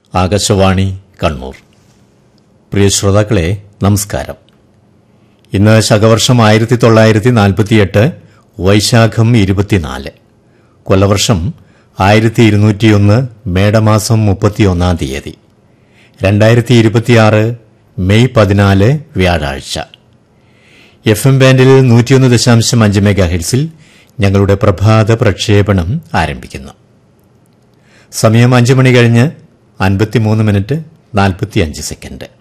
ആകാശവാണി കണ്ണൂർ പ്രിയ ശ്രോതാക്കളെ നമസ്കാരം ഇന്ന് ശകവർഷം ആയിരത്തി തൊള്ളായിരത്തി നാൽപ്പത്തിയെട്ട് വൈശാഖം ഇരുപത്തിനാല് കൊല്ലവർഷം ആയിരത്തി ഇരുന്നൂറ്റിയൊന്ന് മേടമാസം മുപ്പത്തിയൊന്നാം തീയതി രണ്ടായിരത്തി ഇരുപത്തിയാറ് മെയ് പതിനാല് വ്യാഴാഴ്ച എഫ് എം ബാൻഡിൽ നൂറ്റിയൊന്ന് ദശാംശം അഞ്ച് മെഗാ ഹെഡ്സിൽ ഞങ്ങളുടെ പ്രഭാത പ്രക്ഷേപണം ആരംഭിക്കുന്നു സമയം അഞ്ച് മണി കഴിഞ്ഞ് അൻപത്തിമൂന്ന് മിനിറ്റ് നാൽപ്പത്തിയഞ്ച് സെക്കൻഡ്